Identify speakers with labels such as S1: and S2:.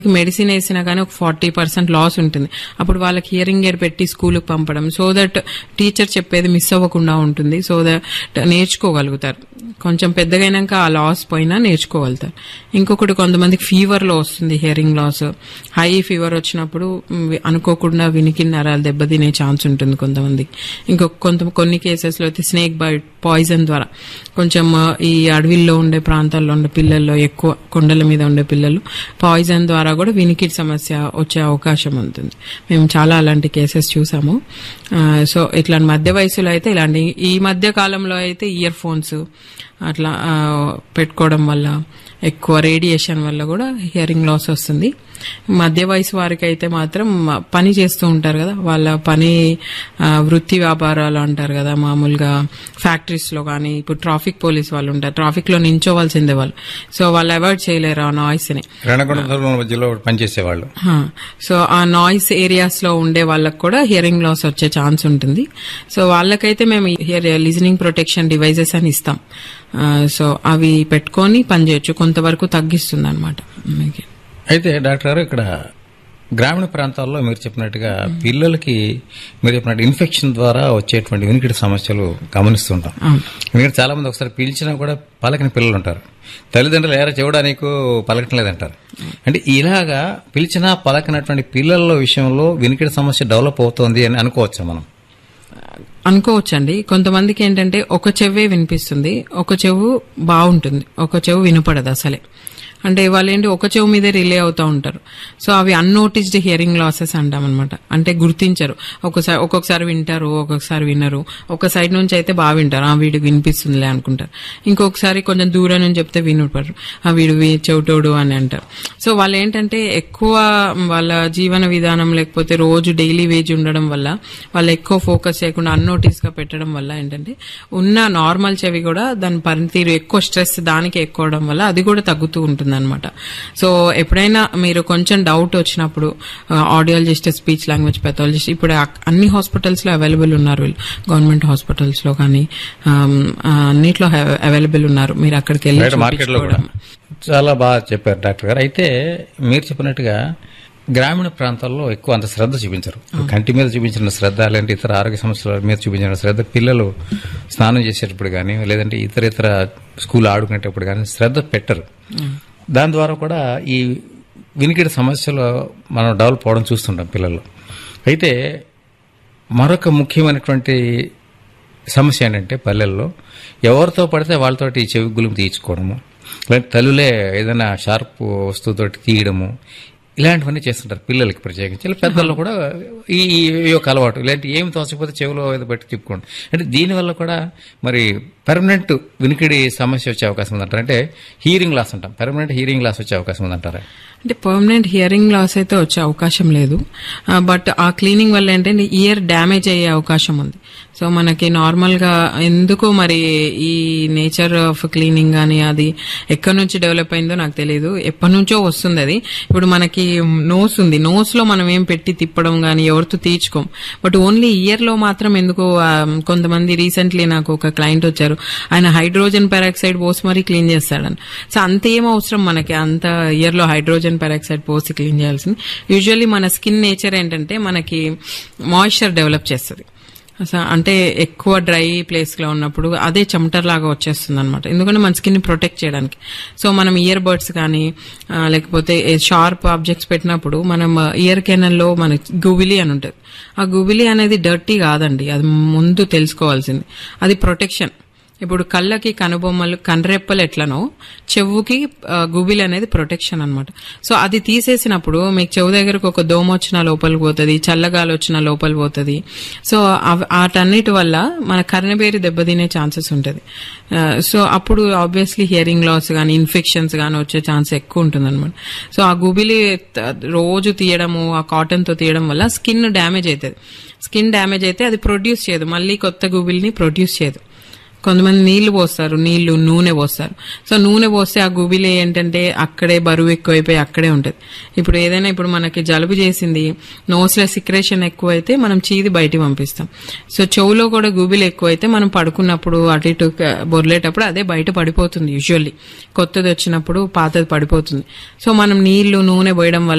S1: Medicine వేసినా కానీ ఒక ఫార్టీ పర్సెంట్ లాస్ ఉంటుంది అప్పుడు వాళ్ళకి హియరింగ్ ఎయిడ్ పెట్టి స్కూల్కి పంపడం సో దట్ టీచర్ చెప్పేది మిస్ అవ్వకుండా ఉంటుంది సో దట్ నేర్చుకోగలుగుతారు కొంచెం పెద్దగైనాక ఆ లాస్ పోయినా నేర్చుకోగలుగుతారు ఇంకొకటి కొంతమందికి ఫీవర్ లో వస్తుంది హియరింగ్ లాస్ హై ఫీవర్ వచ్చినప్పుడు మ్, అనుకోకుండా వినికి నరాలు దెబ్బతినే ఛాన్స్ ఉంటుంది కొంతమందికి ఇంకొక కొంత కొన్ని కేసెస్ లో అయితే స్నేక్ బైట్ పాయిజన్ ద్వారా కొంచెం ఆ, ఈ అడవిల్లో ఉండే ప్రాంతాల్లో ఉండే పిల్లల్లో ఎక్కువ కొండల మీద ఉండే పిల్లలు పాయిజన్ ద్వారా కూడా వినికిడి సమస్య వచ్చే అవకాశం ఉంటుంది మేము చాలా అలాంటి కేసెస్ చూసాము ఆ, సో ఇట్లాంటి మధ్య వయసులో అయితే ఇలాంటి ఈ మధ్య కాలంలో అయితే ఇయర్ ఫోన్స్ అట్లా ఆ, పెట్టుకోవడం వల్ల ఎక్కువ రేడియేషన్ వల్ల కూడా హియరింగ్ లాస్ వస్తుంది మధ్య వయసు వారికి అయితే మాత్రం పని చేస్తూ ఉంటారు కదా వాళ్ళ పని ఆ, వృత్తి వ్యాపారాలు అంటారు కదా మామూలుగా ఫ్యాక్టరీస్ లో కానీ ఇప్పుడు ట్రాఫిక్ పోలీస్ వాళ్ళు ఉంటారు ట్రాఫిక్ లో నించోవాల్సిందే వాళ్ళు సో వాళ్ళు అవాయిడ్ చేయలేరు ఆ నాయిస్ ని
S2: రణకొండ దూరం మధ్యలో పనిచేసేవాళ్ళు
S1: హా. సో ఆ నాయిస్ ఏరియాస్ లో ఉండే వాళ్ళకి కూడా హియరింగ్ లాస్ వచ్చే ఛాన్స్ ఉంటుంది సో వాళ్ళకైతే మేము హియర్ లిజనింగ్ ప్రొటెక్షన్ డివైజెస్ అని ఇస్తాం ఆ, సో అవి పెట్టుకొని పనిచేయచ్చు కొంతవరకు తగ్గిస్తుంది అనమాట
S2: అయితే డాక్టర్ గారు ఇక్కడ గ్రామీణ ప్రాంతాల్లో మీరు చెప్పినట్టుగా పిల్లలకి మీరు చెప్పినట్టు ఇన్ఫెక్షన్ ద్వారా వచ్చేటువంటి వినికిడి సమస్యలు గమనిస్తుంటాం ఎందుకంటే చాలా మంది ఒకసారి పిలిచినా కూడా పలకని పిల్లలు ఉంటారు తల్లిదండ్రులు ఏరా చెవడానికి పలకటం లేదంటారు అంటే ఇలాగా పిలిచినా పలకనటువంటి పిల్లల విషయంలో వినికిడి సమస్య డెవలప్ అవుతోంది అని అనుకోవచ్చా మనం
S1: అనుకోవచ్చండి కొంతమందికి ఏంటంటే ఒక చెవే వినిపిస్తుంది ఒక చెవు బాగుంటుంది ఒక చెవు వినపడదు అసలే అంటే వాళ్ళు ఏంటి ఒక చెవు మీదే రిలే అవుతూ ఉంటారు సో అవి అన్నోటిస్డ్ హియరింగ్ లాసెస్ అంటాం అనమాట అంటే గుర్తించరు ఒకసారి ఒక్కొక్కసారి వింటారు ఒక్కొక్కసారి వినరు ఒక సైడ్ నుంచి అయితే బాగా వింటారు ఆ వీడికి వినిపిస్తుందిలే అనుకుంటారు ఇంకొకసారి కొంచెం దూరం నుంచి చెప్తే వినపడరు ఆ వీడు వి- చెవిటోడు అని అంటారు సో వాళ్ళు ఏంటంటే ఎక్కువ వాళ్ళ జీవన విధానం లేకపోతే రోజు డైలీ వేజ్ ఉండడం వల్ల వాళ్ళు ఎక్కువ ఫోకస్ చేయకుండా అన్నోటీస్ గా పెట్టడం వల్ల ఏంటంటే ఉన్న నార్మల్ చెవి కూడా దాని పనితీరు ఎక్కువ స్ట్రెస్ దానికి ఎక్కువడం వల్ల అది కూడా తగ్గుతూ ఉంటుంది అనమాట సో ఎప్పుడైనా మీరు కొంచెం డౌట్ వచ్చినప్పుడు ఆడియాలజిస్ట్ స్పీచ్ లాంగ్వేజ్ పెథాలజిస్ట్ ఇప్పుడు అక్- అన్ని హాస్పిటల్స్ లో అవైలబుల్ ఉన్నారు వీళ్ళు గవర్నమెంట్ హాస్పిటల్స్ లో కానీ ఆమ్, ఆ, అన్నిట్లో అవైలబుల్ ఉన్నారు మీరు అక్కడికి వెళ్ళి
S2: బయట మార్కెట్లో కూడా
S1: చూపించుకోవడం.
S2: చాలా బాగా చెప్పారు డాక్టర్ గారు అయితే మీరు చెప్పినట్టుగా గ్రామీణ ప్రాంతాల్లో ఎక్కువ అంత శ్రద్ధ చూపించరు కంటి మీద చూపించిన శ్రద్ధ లేదంటే ఇతర ఆరోగ్య సమస్యల మీద చూపించిన శ్రద్ధ పిల్లలు స్నానం చేసేటప్పుడు కానీ లేదంటే ఇతర ఇతర స్కూల్ ఆడుకునేటప్పుడు కానీ శ్రద్ధ పెట్టరు దాని ద్వారా కూడా ఈ వినికిడి సమస్యలు మనం డెవలప్ అవడం చూస్తుంటాం పిల్లల్లో అయితే మరొక ముఖ్యమైనటువంటి సమస్య ఏంటంటే పల్లెల్లో ఎవరితో పడితే వాళ్ళతోటి చెవి గులుము తీయించుకోవడము లేదంటే తల్లులే ఏదైనా షార్ప్ వస్తువుతోటి తీయడము ఇలాంటివన్నీ చేస్తుంటారు పిల్లలకి ప్రత్యేకించి ఇలా పెద్దల్లో కూడా ఈ ఈ యొక్క అలవాటు ఇలాంటి ఏమి తోచకపోతే చెవిలో ఏదో పెట్టి తిప్పుకోండి అంటే దీనివల్ల కూడా మరి పర్మనెంట్ వినికిడి సమస్య వచ్చే అవకాశం ఉందంటారు అంటే హీరింగ్ లాస్ అంటాం పర్మనెంట్ హీరింగ్ లాస్ వచ్చే అవకాశం ఉందంటారా
S1: అంటే పర్మనెంట్ హియరింగ్ లాస్ అయితే వచ్చే అవకాశం లేదు బట్ ఆ క్లీనింగ్ వల్ల ఏంటంటే ఇయర్ డ్యామేజ్ అయ్యే అవకాశం ఉంది సో మనకి నార్మల్ గా ఎందుకో మరి ఈ నేచర్ ఆఫ్ క్లీనింగ్ కానీ అది ఎక్కడి నుంచి డెవలప్ అయిందో నాకు తెలియదు ఎప్పటి నుంచో వస్తుంది అది ఇప్పుడు మనకి నోస్ ఉంది నోస్ లో మనం ఏం పెట్టి తిప్పడం కానీ ఎవరితో తీర్చుకోం బట్ ఓన్లీ ఇయర్ లో మాత్రం ఎందుకో ఆ, కొంతమంది రీసెంట్లీ నాకు ఒక క్లయింట్ వచ్చారు ఆయన హైడ్రోజన్ పెరాక్సైడ్ పోసి మరీ క్లీన్ చేస్తాడని సో అంత ఏం అవసరం మనకి అంత ఇయర్ లో హైడ్రోజన్ పెరాక్సైడ్ పోసి క్లీన్ చేయాల్సింది యూజువల్లీ మన స్కిన్ నేచర్ ఏంటంటే మనకి మాయిశ్చర్ డెవలప్ చేస్తుంది అస- అంటే ఎక్కువ డ్రై ప్లేస్ లో ఉన్నప్పుడు అదే చెమటర్ లాగా వచ్చేస్తుంది అనమాట ఎందుకంటే మన స్కిన్ ప్రొటెక్ట్ చేయడానికి సో మనం ఇయర్ బడ్స్ కానీ ఆ, లేకపోతే షార్ప్ ఆబ్జెక్ట్స్ పెట్టినప్పుడు మనం ఇయర్ కెనల్లో మన గుబిలి అని ఉంటుంది ఆ గుబిలి అనేది డర్టీ కాదండి అది ముందు తెలుసుకోవాల్సింది అది ప్రొటెక్షన్ ఇప్పుడు కళ్ళకి కనుబొమ్మలు కన్రెప్పలు ఎట్లనో చెవుకి ఆ, గుబిలి అనేది ప్రొటెక్షన్ అన్నమాట సో అది తీసేసినప్పుడు మీకు చెవు దగ్గరకు ఒక దోమ వచ్చిన లోపలికి పోతుంది చల్లగాలి వచ్చిన లోపలికి పోతుంది సో అవ్- వాటన్నిటి వల్ల మన కర్ణబేరి దెబ్బతినే ఛాన్సెస్ ఉంటుంది సో అప్పుడు ఆబ్వియస్లీ హియరింగ్ లాస్ కానీ ఇన్ఫెక్షన్స్ కానీ వచ్చే ఛాన్స్ ఎక్కువ ఉంటుంది అనమాట సో ఆ గుబిలి త- రోజు తీయడము ఆ కాటన్ తో తీయడం వల్ల స్కిన్ డ్యామేజ్ అవుతుంది స్కిన్ డ్యామేజ్ అయితే అది ప్రొడ్యూస్ చేయదు మళ్ళీ కొత్త గుబిల్ని ప్రొడ్యూస్ చేయదు కొంతమంది నీళ్లు పోస్తారు నీళ్లు నూనె పోస్తారు సో నూనె పోస్తే ఆ గుబిలే ఏంటంటే అక్కడే బరువు ఎక్కువైపోయి అక్కడే ఉంటుంది ఇప్పుడు ఏదైనా ఇప్పుడు మనకి జలుబు చేసింది నోస్లో సిక్రేషన్ ఎక్కువైతే మనం చీది బయటికి పంపిస్తాం సో చెవులో కూడా గుబిలు ఎక్కువైతే మనం పడుకున్నప్పుడు అటు ఇటు క- బొర్లేటప్పుడు అదే బయట పడిపోతుంది యూజువల్లీ కొత్తది వచ్చినప్పుడు పాతది పడిపోతుంది సో మనం నీళ్లు నూనె పోయడం వల్ల